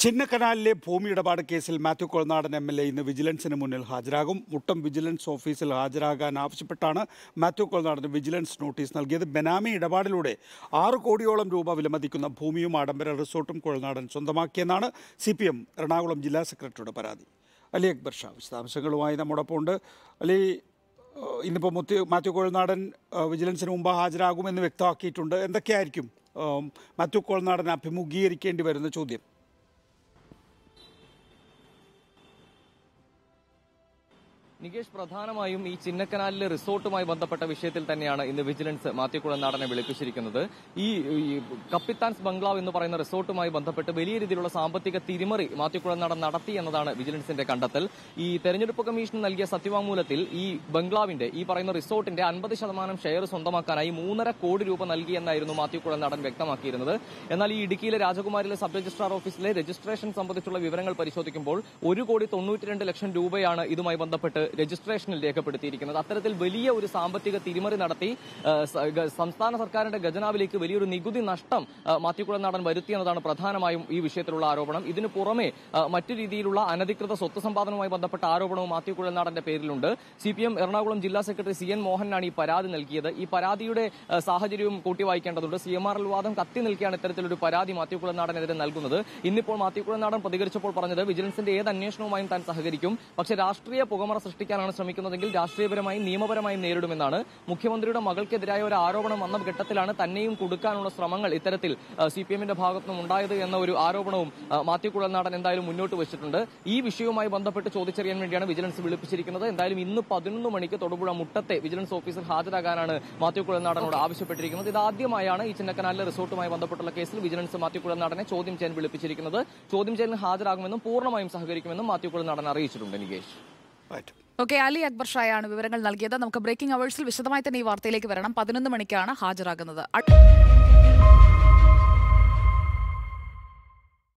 ചിന്നക്കനാലിലെ ഭൂമി ഇടപാട് കേസിൽ Mathew Kuzhalnadan M L A ഇന്ന് വിജിലൻസിന് മുന്നിൽ ഹാജരാകും മുട്ടം വിജിലൻസ് ഓഫീസിൽ ഹാജരാകാൻ ആവശ്യപ്പെട്ടാണ് മാത്യു കൊളനാടന് വിജിലൻസ് നോട്ടീസ് നൽകിയത് ബെനാമി ഇടപാടിലൂടെ ആറ് കോടിയോളം രൂപ വിലമതിക്കുന്ന ഭൂമിയും ആഡംബര റിസോർട്ടും കൊളനാടൻ സ്വന്തമാക്കിയെന്നാണ് സി പി എം എറണാകുളം ജില്ലാ സെക്രട്ടറിയുടെ പരാതി അലി അക്ബർ ഷാ വിശദാംശങ്ങളുമായി നമ്മോടൊപ്പം ഉണ്ട് അലി ഏഹ് ഇന്നിപ്പോൾ മുത്തി മാത്യു കോൾനാടൻ ഏഹ് വിജിലൻസിന് മുമ്പ് ഹാജരാകുമെന്ന് വ്യക്തമാക്കിയിട്ടുണ്ട് എന്തൊക്കെയായിരിക്കും ഏഹ് മാത്യു കോൾനാടൻ അഭിമുഖീകരിക്കേണ്ടി വരുന്ന ചോദ്യം നികേഷ് പ്രധാനമായും ഈ ചിന്നക്കനാലിലെ റിസോർട്ടുമായി ബന്ധപ്പെട്ട വിഷയത്തിൽ തന്നെയാണ് ഇന്ന് വിജിലൻസ് മാത്യു കുളനാടനെ വിളിപ്പിച്ചിരിക്കുന്നത് ഈ ഈ കപ്പിത്താൻസ് ബംഗ്ലാവ് എന്ന് പറയുന്ന റിസോർട്ടുമായി ബന്ധപ്പെട്ട് വലിയ രീതിയിലുള്ള സാമ്പത്തിക തിരിമറി മാത്യു കുളനാടൻ നടത്തി എന്നതാണ് വിജിലൻസിന്റെ കണ്ടെത്തൽ ഈ തെരഞ്ഞെടുപ്പ് കമ്മീഷൻ നൽകിയ സത്യവാങ്മൂലത്തിൽ ഈ ബംഗ്ലാവിന്റെ ഈ പറയുന്ന റിസോർട്ടിന്റെ അൻപത് ശതമാനം ഷെയർ സ്വന്തമാക്കാനായി മൂന്നര കോടി രൂപ നൽകിയെന്നായിരുന്നു മാത്യു കുളനാടൻ വ്യക്തമാക്കിയിരുന്നത് എന്നാൽ ഈ ഇടുക്കിയിലെ രാജകുമാരിയിലെ സബ് രജിസ്ട്രാർ ഓഫീസിലെ രജിസ്ട്രേഷൻ സംബന്ധിച്ചുള്ള വിവരങ്ങൾ പരിശോധിക്കുമ്പോൾ ഒരു കോടി തൊണ്ണൂറ്റിരണ്ട് ലക്ഷം രൂപയാണ് ഇതുമായി ബന്ധപ്പെട്ട് രജിസ്ട്രേഷനിൽ രേഖപ്പെടുത്തിയിരിക്കുന്നത് അത്തരത്തിൽ വലിയ ഒരു സാമ്പത്തിക തിരിമറി നടത്തി ആ, സ- ഗ- സംസ്ഥാന സർക്കാരിന്റെ ഖജനാവിലേക്ക് വലിയൊരു നികുതി നഷ്ടം ആ, മാത്യു കുളനാടൻ വരുത്തിയെന്നതാണ് പ്രധാനമായും ഈ വിഷയത്തിലുള്ള ആരോപണം ഇതിനു പുറമെ ആ, മറ്റു രീതിയിലുള്ള അനധികൃത സ്വത്ത് സമ്പാദനവുമായി ബന്ധപ്പെട്ട ആരോപണവും മാത്യു കുളനാടന്റെ പേരിലുണ്ട് സി പി എം എറണാകുളം ജില്ലാ സെക്രട്ടറി സി എൻ മോഹനാണ് ഈ പരാതി നൽകിയത് ഈ പരാതിയുടെ ആ, സാഹചര്യവും കൂട്ടി വായിക്കേണ്ടതുണ്ട് സി എം ആർ എൽ വാദം കത്തി നിൽക്കുകയാണ് ഇത്തരത്തിലൊരു പരാതി മാത്യു കുളനാടനെതിരെ നൽകുന്നത് ഇന്നിപ്പോൾ മാത്യു കുളനാടൻ പ്രതികരിച്ചപ്പോൾ പറഞ്ഞത് വിജിലൻസിന്റെ ഏത് അന്വേഷണവുമായും താൻ സഹകരിക്കും പക്ഷേ രാഷ്ട്രീയ പുകമറ സൃഷ്ടിക്കാനാണ് ശ്രമിക്കുന്നതെങ്കിൽ രാഷ്ട്രീയപരമായും നിയമപരമായും നേരിടുമെന്നാണ് മുഖ്യമന്ത്രിയുടെ മകൾക്കെതിരായ ഒരു ആരോപണം വന്ന ഘട്ടത്തിലാണ് തന്നെയും കൊടുക്കാനുള്ള ശ്രമങ്ങൾ ഇത്തരത്തിൽ സി പി എമ്മിന്റെ ഭാഗത്തുനിന്നും ഉണ്ടായത് എന്ന ഒരു ആരോപണവും ആ, മാത്യു കുളനാടൻ എന്തായാലും മുന്നോട്ട് വെച്ചിട്ടുണ്ട് ഈ വിഷയവുമായി ബന്ധപ്പെട്ട് ചോദിച്ചറിയാൻ വേണ്ടിയാണ് വിജിലൻസ് വിളിപ്പിച്ചിരിക്കുന്നത് എന്തായാലും ഇന്ന് പതിനൊന്ന് മണിക്ക് തൊടുപുഴ മുട്ടത്തെ വിജിലൻസ് ഓഫീസിൽ ഹാജരാകാനാണ് മാത്യു കുളനാടനോട് ആവശ്യപ്പെട്ടിരിക്കുന്നത് ഇത് ആദ്യമായാണ് ഈ ചിന്നക്കനാലിലെ റിസോർട്ടുമായി ബന്ധപ്പെട്ടുള്ള കേസിൽ വിജിലൻസ് മാത്യു കുളനാടനെ ചോദ്യം ചെയ്യാൻ വിളിപ്പിച്ചിരിക്കുന്നത് ചോദ്യം ചെയ്യലിന് ഹാജരാകുമെന്നും പൂർണ്ണമായും സഹകരിക്കുമെന്നും മാത്യു കുളനാടൻ അറിയിച്ചിട്ടുണ്ട് നികേഷ് റൈറ്റ് ഓക്കെ അലി അക്ബർ ഷായാണ് വിവരങ്ങൾ നൽകിയത് നമുക്ക് ബ്രേക്കിംഗ് അവേഴ്സിൽ വിശദമായി തന്നെ ഈ വാർത്തയിലേക്ക് വരണം പതിനൊന്ന് മണിക്കാണ് ഹാജരാകുന്നത് അ-